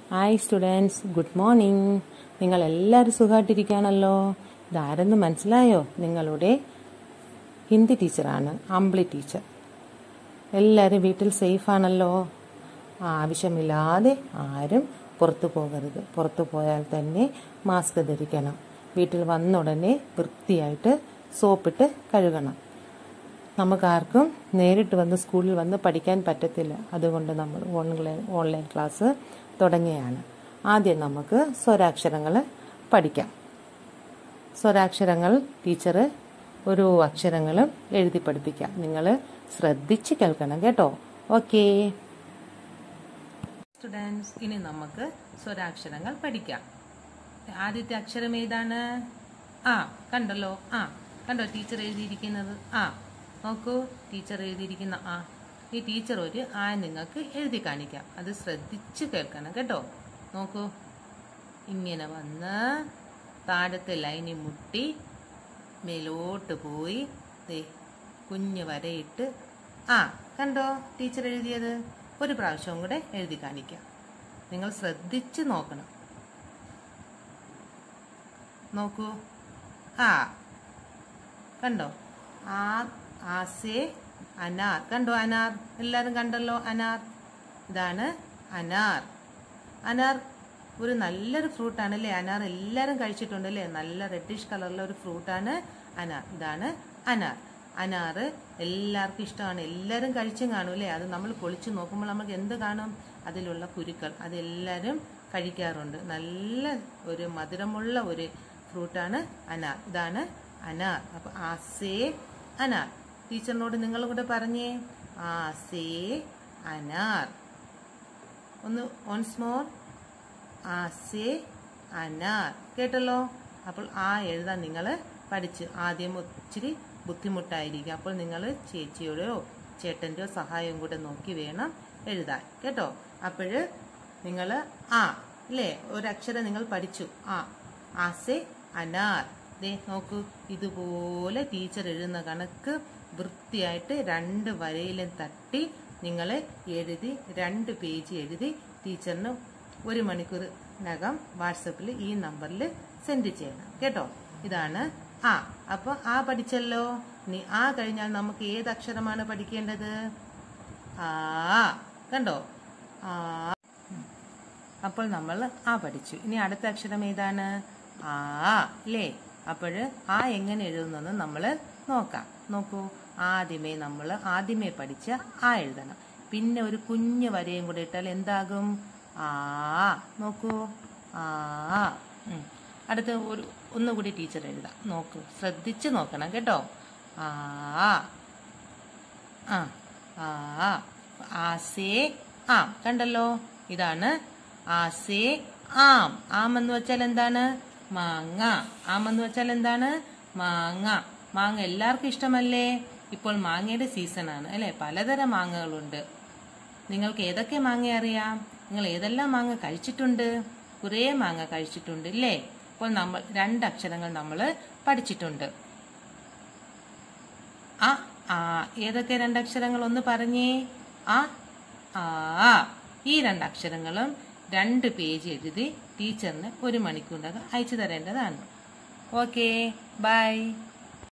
Hi students good morning നിങ്ങൾ എല്ലാവരും സുഖമായിട്ടിരിക്കുകയാണല്ലോ ഇതാരെന്ന് മനസ്സിലായോ നിങ്ങളുടെ ഹിന്ദി ടീച്ചറാണ് അമ്പിളി ടീച്ചർ എല്ലാവരും വീട്ടിൽ സേഫ് ആണല്ലോ ആവശ്യമില്ലാതെ ആരും പുറത്തു പോകരുത് പുറത്തു പോയാൽ തന്നെ മാസ്ക് ധരിക്കണം വീട്ടിൽ വന്ന ഉടനെ വൃത്തിയായിട്ട് സോപ്പിട്ട് കഴുകണം നമുക്കാർക്കും നേരിട്ട് വന്ന് സ്കൂളിൽ വന്ന് പഠിക്കാൻ പറ്റത്തില്ല അതുകൊണ്ട് നമ്മൾ ഓൺലൈൻ ഓൺലൈൻ ക്ലാസ് തുടങ്ങിയാണ് ആദ്യം നമുക്ക് സ്വരാക്ഷരങ്ങൾ പഠിക്കാം സ്വരാക്ഷരങ്ങൾ ടീച്ചർ ഒരു അക്ഷരങ്ങളും എഴുതി പഠിപ്പിക്കാം നിങ്ങൾ ശ്രദ്ധിച്ച് കേൾക്കണം കേട്ടോ ഓക്കേ സ്റ്റുഡൻസ് ഇനി നമുക്ക് സ്വരാക്ഷരങ്ങൾ പഠിക്കാം ആദ്യത്തെ അക്ഷരം ഏതാണ് ആ കണ്ടല്ലോ ആ കണ്ടോ ടീച്ചർ എഴുതിയിരിക്കുന്നത് ആ നോക്കൂ ടീച്ചർ എഴുതിയിരിക്കുന്ന ആ ഈ ടീച്ചർ ഒരു ആ നിങ്ങൾക്ക് എഴുതി കാണിക്കാം അത് ശ്രദ്ധിച്ച് കേൾക്കണം കേട്ടോ നോക്കൂ ഇങ്ങനെ വന്ന് താഴത്തെ ലൈനിൽ മുട്ടി മേലോട്ട് പോയി ദേ കുഞ്ഞ് വരയിട്ട് ആ കണ്ടോ ടീച്ചർ എഴുതിയത് ഒരു പ്രാവശ്യവും കൂടെ എഴുതി കാണിക്കാം നിങ്ങൾ ശ്രദ്ധിച്ച് നോക്കണം നോക്കൂ ആ കണ്ടോ ആ ആസേ അനാർ കണ്ടോ അനാർ എല്ലാവരും കണ്ടല്ലോ അനാർ ഇതാണ് അനാർ അനാർ ഒരു നല്ലൊരു ഫ്രൂട്ടാണ് അല്ലേ അനാർ എല്ലാവരും കഴിച്ചിട്ടുണ്ട് അല്ലേ നല്ല റെഡിഷ് കളറിലുള്ള ഒരു ഫ്രൂട്ടാണ് അനാർ ഇതാണ് അനാർ അനാറ് എല്ലാവർക്കും ഇഷ്ടമാണ് എല്ലാവരും കഴിച്ചും കാണും അല്ലേ അത് നമ്മൾ പൊളിച്ച് നോക്കുമ്പോൾ നമുക്ക് എന്ത് കാണും അതിലുള്ള കുരുക്കൾ അതെല്ലാവരും കഴിക്കാറുണ്ട് നല്ല ഒരു മധുരമുള്ള ഒരു ഫ്രൂട്ടാണ് അനാർ ഇതാണ് അനാർ അപ്പൊ ആസേ അനാർ ടീച്ചറിനോട് നിങ്ങൾ കൂടെ പറഞ്ഞേ ആസേ അനാർ ഒന്ന് ഓൺസ് മോർ ആസേ അനാർ കേട്ടല്ലോ അപ്പോൾ ആ എഴുതാൻ നിങ്ങൾ പഠിച്ച് ആദ്യം ഇച്ചിരി ബുദ്ധിമുട്ടായിരിക്കും അപ്പോൾ നിങ്ങൾ ചേച്ചിയുടെയോ ചേട്ടൻ്റെയോ സഹായം കൂടെ നോക്കി വേണം എഴുതാൻ കേട്ടോ അപ്പോൾ നിങ്ങൾ ആ അല്ലേ ഒരക്ഷരം നിങ്ങൾ പഠിച്ചു ആ ആസെ അനാർ ദേ നോക്കൂ ഇതുപോലെ ടീച്ചർ എഴുതുന്ന കണക്ക് വൃത്തിയായിട്ട് രണ്ട് വരയിലും തട്ടി നിങ്ങൾ എഴുതി രണ്ട് പേജ് എഴുതി ടീച്ചറിന് ഒരു മണിക്കൂറിനകം വാട്സപ്പിൽ ഈ നമ്പറിൽ സെൻഡ് ചെയ്യണം കേട്ടോ ഇതാണ് ആ അപ്പോൾ ആ പഠിച്ചല്ലോ നീ ആ കഴിഞ്ഞാൽ നമുക്ക് ഏത് അക്ഷരമാണ് പഠിക്കേണ്ടത് ആ കണ്ടോ ആ അപ്പോൾ നമ്മൾ ആ പഠിച്ചു ഇനി അടുത്ത അക്ഷരം ഏതാണ് ആ അല്ലേ അപ്പോൾ ആ എങ്ങനെ എഴുതുന്നെന്ന് നമ്മൾ നോക്കാം നോക്കൂ ആദ്യമേ നമ്മൾ ആദ്യമേ പഠിച്ച ആ എഴുതണം പിന്നെ ഒരു കുഞ്ഞു വരയും കൂടെ ഇട്ടാൽ എന്താകും ആ നോക്കൂ ആ ഉം. അടുത്ത ഒരു ഒന്നുകൂടി ടീച്ചർ എഴുതാം നോക്കൂ ശ്രദ്ധിച്ച് നോക്കണം കേട്ടോ ആ ആ ആ ആസേ ആം കണ്ടല്ലോ ഇതാണ് ആസേ ആം ആം എന്ന് വെച്ചാൽ എന്താണ് മാങ്ങ ആം എന്ന് വെച്ചാൽ എന്താണ് മാങ്ങ മാങ്ങ എല്ലാവർക്കും ഇഷ്ടമല്ലേ ഇപ്പോൾ മാങ്ങയുടെ സീസണാണ് അല്ലെ പലതരം മാങ്ങകളുണ്ട് നിങ്ങൾക്ക് ഏതൊക്കെ മാങ്ങ അറിയാം നിങ്ങൾ ഏതെല്ലാം മാങ്ങ കഴിച്ചിട്ടുണ്ട് കുറേ മാങ്ങ കഴിച്ചിട്ടുണ്ട് ഇല്ലേ ഇപ്പോൾ നമ്മൾ രണ്ട് അക്ഷരങ്ങൾ നമ്മൾ പഠിച്ചിട്ടുണ്ട് ആ ആ ഏതൊക്കെ രണ്ടക്ഷരങ്ങൾ ഒന്ന് പറഞ്ഞേ ആ ആ ഈ രണ്ടക്ഷരങ്ങളും രണ്ട് പേജ് എഴുതി ടീച്ചറിന് ഒരു മണിക്കൂറിനകം അയച്ചു തരേണ്ടതാണ് ഓക്കെ ബൈ